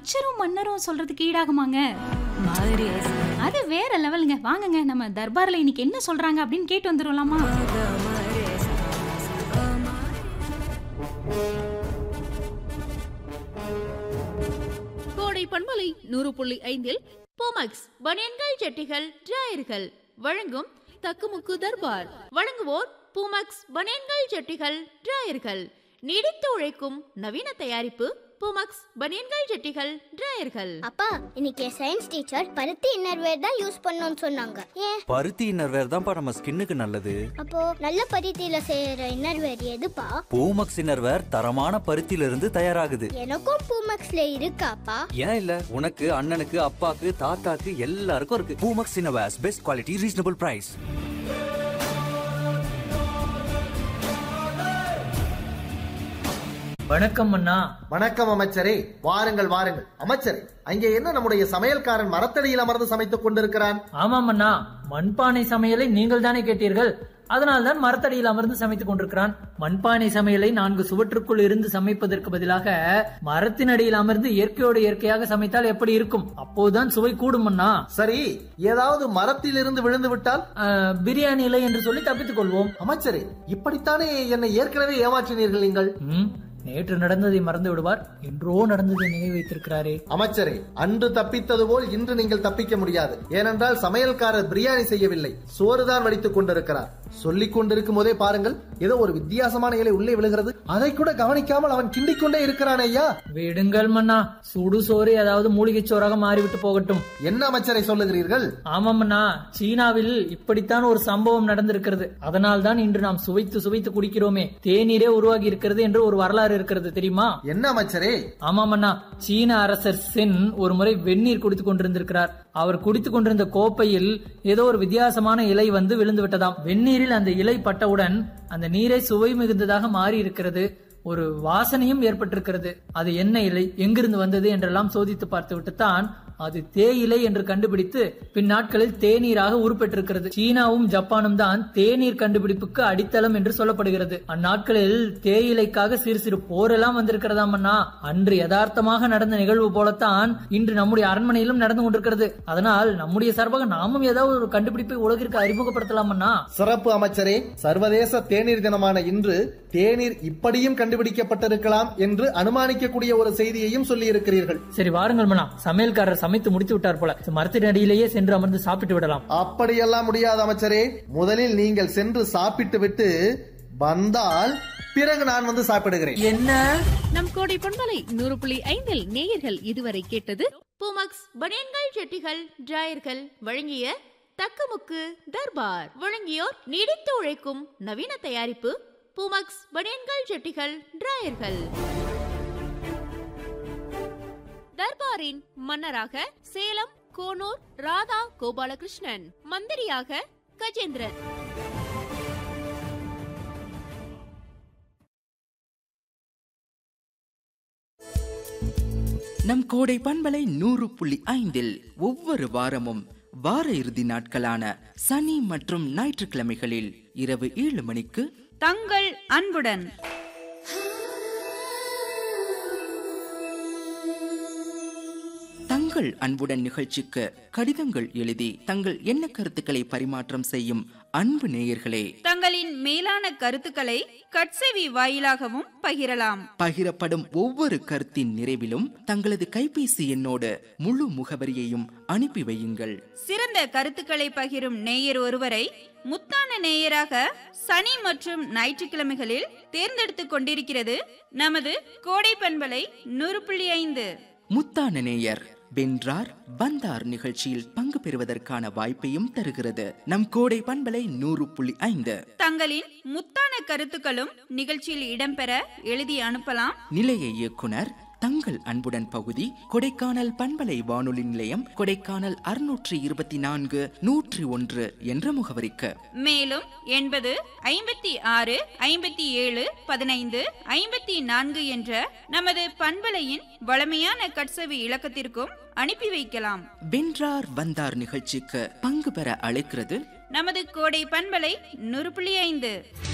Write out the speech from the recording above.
அமைச்சரும் மன்னரும் சொல்றதுக்கு ஈடாகுமாங்க மாதிரி அது வேற லெவலுங்க வாங்குங்க நம்ம தர்பார்ல இன்னைக்கு என்ன சொல்றாங்க அப்படின்னு கேட்டு வந்துடலாமா கோடை பண்பலை நூறு புள்ளி ஐந்தில் போமக்ஸ் பனியன்கள் ஜெட்டிகள் டிராயர்கள் வழங்கும் தக்குமுக்கு தர்பார் வழங்குவோர் பூமக்ஸ் பனியன்கள் ஜெட்டிகள் டிராயர்கள் நீடித்து உழைக்கும் நவீன தயாரிப்பு பூமக்ஸ் பனியன்கள் ஜெட்டிகள் டிராயர்கள் அப்பா இன்னைக்கு சயின்ஸ் டீச்சர் பருத்தி இன்னர்வேர் தான் யூஸ் பண்ணணும்னு சொன்னாங்க ஏன் பருத்தி இன்னர்வேர் தான்ப்பா நம்ம ஸ்கின்னுக்கு நல்லது அப்போ நல்ல பருத்தியில செய்யற இன்னர்வேர் எதுப்பா பூமக்ஸ் இன்னர்வேர் தரமான பருத்தியில இருந்து தயாராகுது எனக்கும் பூமக்ஸ்ல இருக்காப்பா ஏன் இல்ல உனக்கு அண்ணனுக்கு அப்பாக்கு தாத்தாக்கு எல்லாருக்கும் இருக்கு Poomex innerwears best quality reasonable price வணக்கம் அண்ணா வணக்கம் அமைச்சரே வாருங்கள் வாருங்கள் அமைச்சரே அங்கே என்ன நம்முடைய சமையல்காரன் மரத்தடியில் அமர்ந்து சமைத்துக் கொண்டிருக்கிறான் ஆமாம் அண்ணா மண்பானை சமையலை நீங்கள் தானே கேட்டீர்கள் அதனால்தான் மரத்தடியில் அமர்ந்து சமைத்துக் கொண்டிருக்கிறான் மண்பானை சமையலை நான்கு சுவற்றுக்குள் இருந்து சமைப்பதற்கு பதிலாக மரத்தின் அடியில் அமர்ந்து இயற்கையோடு இயற்கையாக சமைத்தால் எப்படி இருக்கும் அப்போதுதான் சுவை கூடும் அண்ணா சரி ஏதாவது மரத்தில் இருந்து விழுந்து விட்டால் அஹ், பிரியாணி இல்லை என்று சொல்லி தப்பித்துக் கொள்வோம் அமைச்சரே இப்படித்தானே என்னை ஏற்கனவே ஏமாற்றினீர்கள் நீங்கள் ம், நேற்று நடந்ததை மறந்து விடுவார் என்றோ நடந்ததை நினைவு வைத்திருக்கிறாரே அமைச்சரே அன்று தப்பித்தது போல் இன்று நீங்கள் தப்பிக்க முடியாது ஏனென்றால் சமையல்காரர் பிரியாணி செய்யவில்லை சோறுதான் வடித்துக் கொண்டிருக்கிறார் சொல்லிக் கொண்டிருக்கும் போதே பாருங்கள் ஏதோ ஒரு வித்தியாசமான இலை உள்ளே விழுகிறது அதை கூட கவனிக்காமல் அவன் கிண்டிக் கொண்டே இருக்கிறான் ஐயா விடுங்கள் மன்னா சுடு சோறு ஏதாவது மூலிகை சோறாக மாறிவிட்டு போகட்டும் என்ன அமைச்சரை சொல்லுகிறீர்கள் ஆமாமண்ணா சீனாவில் இப்படித்தான் ஒரு சம்பவம் நடந்திருக்கிறது அதனால் தான் இன்று நாம் சுவைத்து சுவைத்து குடிக்கிறோமே தேநீரே உருவாகி இருக்கிறது என்று ஒரு வரலாறு இருக்கிறது தெரியுமா என்ன அமைச்சரே ஆமாமண்ணா சீன அரசர் சென் ஒரு முறை வெந்நீர் குடித்துக் கொண்டிருந்திருக்கிறார் அவர் குடித்துக் கொண்டிருந்த கோப்பையில் ஏதோ ஒரு வித்தியாசமான இலை வந்து விழுந்து விட்டதாம் வெந்நீரில் அந்த இலை பட்டவுடன் அந்த நீரை சுவை மிகுந்ததாக மாறி இருக்கிறது ஒரு வாசனையும் ஏற்பட்டிருக்கிறது அது என்ன இலை எங்கிருந்து வந்தது என்றெல்லாம் சோதித்து பார்த்து விட்டுத்தான் அது தேயிலை என்று கண்டுபிடித்து பின் நாட்களில் தேநீராக உருப்பெற்றிருக்கிறது சீனாவும் ஜப்பானும் தான் தேநீர் கண்டுபிடிப்புக்கு அடித்தளம் என்று சொல்லப்படுகிறது அந்நாட்களில் தேயிலைக்காக சிறு சிறு போரெல்லாம் வந்திருக்கிறதாம் அண்ணா அன்று யதார்த்தமாக நடந்த நிகழ்வு போலத்தான் இன்று நம்முடைய அரண்மனையிலும் நடந்து கொண்டிருக்கிறது அதனால் நம்முடைய சார்பாக நாமும் ஏதாவது ஒரு கண்டுபிடிப்பை உலகிற்கு அறிமுகப்படுத்தலாம் அண்ணா சிறப்பு அமைச்சரே சர்வதேச தேநீர் தினமான இன்று தேநீர் இப்படியும் கண்டுபிடிக்கப்பட்டிருக்கலாம் என்று அனுமானிக்கக்கூடிய ஒரு செய்தியையும் சொல்லி இருக்கிறீர்கள் சரி வாருங்கள் மன்னா சமையல்காரர் சமைத்து முடித்து விட்டார் போல மரத்தின் அடியிலேயே சென்று அமர்ந்து சாப்பிட்டு விடலாம் அப்படியெல்லாம் முடியாது அமைச்சரே முதலில் நீங்கள் சென்று சாப்பிட்டு விட்டு வந்தால் பிறகு நான் வந்து சாப்பிடுகிறேன் என்ன நம் கோடை பண்பலை நூறு புள்ளி ஐந்தில் நேயர்கள் இதுவரை கேட்டது பூமக்ஸ் பனியன்கள் ஜெட்டிகள் டிராயர்கள் வழங்கிய தக்கமுக்கு தர்பார் வழங்கியோர் நீடித்து உழைக்கும் நவீன தயாரிப்பு பூமக்ஸ் பனியன்கள் ஜெட்டிகள் டிராயர்கள் தர்பாரின் மன்னராக சேலம் கோனூர் ராதா கோபாலகிருஷ்ணன் மந்திரியாக கஜேந்திரன் நம் கோடை பண்பலை நூறு புள்ளி ஐந்தில் ஒவ்வொரு வாரமும் வார இறுதி நாட்களான சனி மற்றும் ஞாயிற்றுக்கிழமைகளில் இரவு ஏழு மணிக்கு தங்கள் அன்புடன் தங்கள் அன்புடன் நிகழ்ச்சிக்கு கடிதங்கள் எழுதி தங்கள் எண்ண கருத்துக்களை பரிமாற்றம் செய்யும் அன்பு நேயர்களே தங்களின் மேலான கருத்துக்களை கட்செவி வாயிலாகவும் பகிரலாம் பகிரப்படும் ஒவ்வொரு கருத்தின் நிறைவிலும் தங்களது கைபேசி எண்ணோடு முழு முகவரியையும் அனுப்பி வையுங்கள் சிறந்த கருத்துக்களை பகிரும் நேயர் ஒருவரை முத்தான நேயராக சனி மற்றும் ஞாயிற்றுக்கிழமைகளில் தேர்ந்தெடுத்துக் கொண்டிருக்கிறது நமது கோடை பண்பலை நூறு புள்ளி ஐந்து முத்தான நேயர் வென்றார் வந்தார் நிகழ்ச்சியில் பங்கு பெறுவதற்கான வாய்ப்பையும் தருகிறது நம் கோடை பண்பலை நூறு புள்ளி ஐந்து தங்களின் முத்தான கருத்துக்களும் நிகழ்ச்சியில் இடம்பெற எழுதி அனுப்பலாம் நிலைய இயக்குனர் தங்கள் அன்புடன் பகுதி கொடைக்கானல் பண்பலை வானொலி நிலையம் கொடைக்கானல் அறுநூற்றி இருபத்தி நான்கு நூற்றி ஒன்று என்ற முகவரிக்கு மேலும் எண்பது ஐம்பத்தி ஆறு ஐம்பத்தி ஏழு பதினைந்து ஐம்பத்தி நான்கு என்ற நமது பண்பலையின் வளமையான கட்சவி இலக்கத்திற்கும் அனுப்பி வைக்கலாம் வென்றார் வந்தார் நிகழ்ச்சிக்கு பங்கு பெற அழைக்கிறது நமது கோடை பண்பலை நூறு புள்ளி ஐந்து